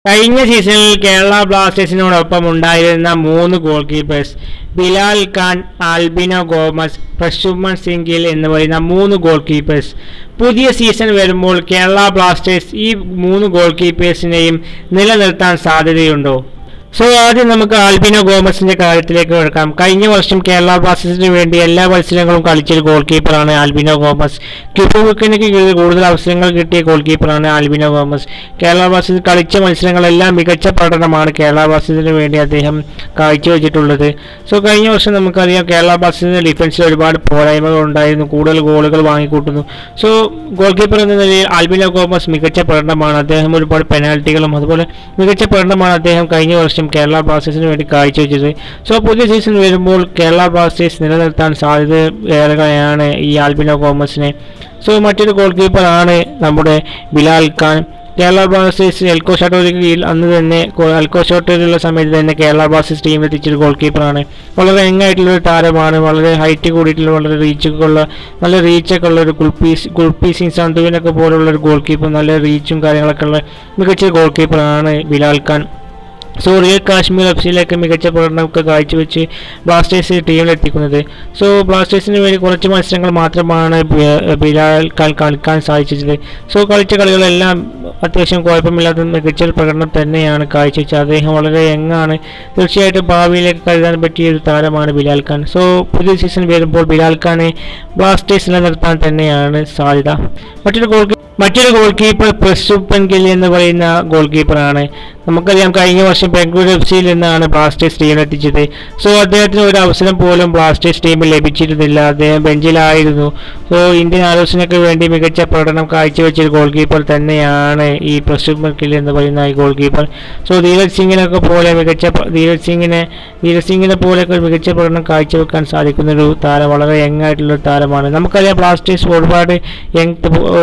കഴിഞ്ഞ സീസണിൽ കേരള ബ്ലാസ്റ്റേഴ്സിനോടൊപ്പം ഉണ്ടായിരുന്ന മൂന്ന് ഗോൾ കീപ്പേഴ്സ് ബിലാൽ ഖാൻ ആൽബിനോ ഗോമസ് പ്രശുമൻ സിംഗ് ഗിൽ എന്ന് പറയുന്ന മൂന്ന് ഗോൾ കീപ്പേഴ്സ് പുതിയ സീസൺ വരുമ്പോൾ കേരള ബ്ലാസ്റ്റേഴ്സ് ഈ മൂന്ന് ഗോൾ കീപ്പേഴ്സിനെയും നിലനിർത്താൻ സാധ്യതയുണ്ടോ സോ ആദ്യം നമുക്ക് ആൽബിനോ ഗോമസിന്റെ കാര്യത്തിലേക്ക് കിടക്കാം കഴിഞ്ഞ വർഷം കേരള ബ്ലാസ്റ്റേഴ്സിന് വേണ്ടി എല്ലാ മത്സരങ്ങളും കളിച്ചൊരു ഗോൾ കീപ്പറാണ് ആൽബിനോ ഗോമസ് കിപ്പുബുക്കിനൊക്കെ കൂടുതൽ അവസരങ്ങൾ കിട്ടിയ ഗോൾ കീപ്പറാണ് ആൽബിനോ ഗോമസ് കേരള ബ്ലാസ്റ്റേഴ്സ് കളിച്ച മത്സരങ്ങളെല്ലാം മികച്ച പ്രകടനമാണ് കേരള ബ്ലാസ്റ്റേഴ്സിന് വേണ്ടി അദ്ദേഹം കാഴ്ചവെച്ചിട്ടുള്ളത് സോ കഴിഞ്ഞ വർഷം നമുക്കറിയാം കേരള ബ്ലാസ്റ്റേഴ്സിന്റെ ഡിഫൻസിൽ ഒരുപാട് പോരായ്മകൾ ഉണ്ടായിരുന്നു കൂടുതൽ ഗോളുകൾ വാങ്ങിക്കൂട്ടുന്നു സോ ഗോൾ കീപ്പർ എന്ന നിലയിൽ ആൽബിനോ ഗോമസ് മികച്ച പ്രകടനമാണ് അദ്ദേഹം ഒരുപാട് പെനാൽറ്റികളും അതുപോലെ മികച്ച പ്രകടനമാണ് അദ്ദേഹം കഴിഞ്ഞ വർഷം കേരള ബ്ലാസ്റ്റേഴ്സിന് വേണ്ടി കാഴ്ചവെച്ചത് സോ പുതിയ സീസൺ വരുമ്പോൾ കേരള ബ്ലാസ്റ്റേഴ്സ് നിലനിർത്താൻ സാധ്യത ഏറെയാണ് ഈ ആൽബിനോ ഗോമസിനെ സോ മറ്റൊരു ഗോൾ കീപ്പറാണ് നമ്മുടെ ബിലാൽ ഖാൻ കേരള ബ്ലാസ്റ്റേഴ്സ് എൽക്കോ ഷട്ടോയ്ക്ക് കീഴിൽ അന്ന് തന്നെ കോ- എൽക്കോ ഷട്ടോയിലുള്ള സമയത്ത് തന്നെ കേരള ബ്ലാസ്റ്റേഴ്സ് ടീമിൽ എത്തിച്ചൊരു ഗോൾ കീപ്പറാണ് വളരെ യങ്ങായിട്ടുള്ള ഒരു താരമാണ് വളരെ ഹൈറ്റ് കൂടിയിട്ടുള്ള വളരെ റീച്ചൊക്കെ ഉള്ള നല്ല റീച്ചൊക്കെ ഉള്ള ഒരു കുൽപീസ് കുൽപീസ് സിംഗ് സന്ധുവിനൊക്കെ പോലുള്ള ഒരു ഗോൾ കീപ്പർ നല്ല റീച്ചും കാര്യങ്ങളൊക്കെ ഉള്ള മികച്ച ഗോൾ കീപ്പറാണ് Bilal Khan so real Kashmir F സിയിലേക്ക് മികച്ച പ്രകടനമൊക്കെ കാഴ്ചവെച്ച് ബ്ലാസ്റ്റേഴ്സ് ടീമിലെത്തിക്കുന്നത് സോ ബ്ലാസ്റ്റേഴ്സിന് വേണ്ടി കുറച്ച് മത്സരങ്ങൾ മാത്രമാണ് ബി- ബിലാൽ ഖാൻ കളിക്കാൻ സാധിച്ചത് സോ കളിച്ച കളികളെല്ലാം അത്യാവശ്യം കുഴപ്പമില്ലാത്ത മികച്ച ഒരു പ്രകടനം തന്നെയാണ് കാഴ്ചവെച്ചത് അദ്ദേഹം വളരെ യങ്ങാണ് തീർച്ചയായിട്ടും ഭാവിയിലേക്ക് കരുതാൻ പറ്റിയ ഒരു താരമാണ് ബിലാൽ ഖാൻ സോ പുതിയ സീസൺ വരുമ്പോൾ ബിലാൽ ഖാനെ ബ്ലാസ്റ്റേഴ്സ് നിലനിർത്താൻ തന്നെയാണ് സാധ്യത മറ്റൊരു ഗോൾ മറ്റൊരു ഗോൾ കീപ്പർ പ്രസുപ്പൻ ഗിൽ എന്ന് പറയുന്ന ഗോൾ കീപ്പറാണ് നമുക്കറിയാം കഴിഞ്ഞ വർഷം ബാംഗ്ലൂർ എഫ് സിയിൽ നിന്നാണ് ബ്ലാസ്റ്റേഴ്സ് ടീമിലെത്തിച്ചത് സോ അദ്ദേഹത്തിന് ഒരു അവസരം പോലും ബ്ലാസ്റ്റേഴ്സ് ടീമിൽ ലഭിച്ചിരുന്നില്ല അദ്ദേഹം ബെഞ്ചിലായിരുന്നു സോ ഇന്ത്യൻ ആലോചനയ്ക്ക് വേണ്ടി മികച്ച പ്രകടനം കാഴ്ചവെച്ച ഒരു ഗോൾ കീപ്പർ തന്നെയാണ് ഈ പ്രസുപ്പൻ ഗിൽ എന്ന് പറയുന്ന ഈ ഗോൾ കീപ്പർ സോ ധീരജ് സിംഗിനൊക്കെ പോലെ മികച്ച പ്ര- ധീരജ് സിംഗിനെ ധീരജ് സിംഗിനെ പോലെയൊക്കെ ഒരു മികച്ച പ്രകടനം കാഴ്ചവെക്കാൻ സാധിക്കുന്ന ഒരു താരം വളരെ യങ് ആയിട്ടുള്ള ഒരു താരമാണ് നമുക്കറിയാം ബ്ലാസ്റ്റേഴ്സ് ഒരുപാട് യങ്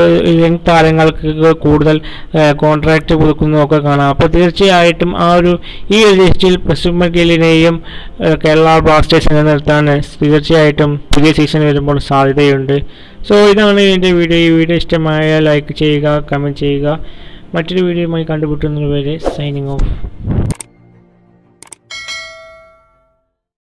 യങ് താരങ്ങൾക്ക് കൂടുതൽ കോൺട്രാക്റ്റ് കൊടുക്കുന്നതൊക്കെ കാണാം അപ്പോൾ തീർച്ചയായിട്ടും ആ ഒരു ഈ ഒരു ലിസ്റ്റിൽ പ്രസുമ ഗില്ലിനെയും കേരള ബ്ലാസ്റ്റേഴ്സ് നിലനിർത്താൻ തീർച്ചയായിട്ടും പുതിയ സീസൺ വരുമ്പോൾ സാധ്യതയുണ്ട് സോ ഇതാണ് എൻ്റെ വീഡിയോ ഈ വീഡിയോ ഇഷ്ടമായ ലൈക്ക് ചെയ്യുക കമൻറ്റ് ചെയ്യുക മറ്റൊരു വീഡിയോയുമായി കണ്ടുമുട്ടുന്നതുവരെ സൈനിങ് ഓഫ്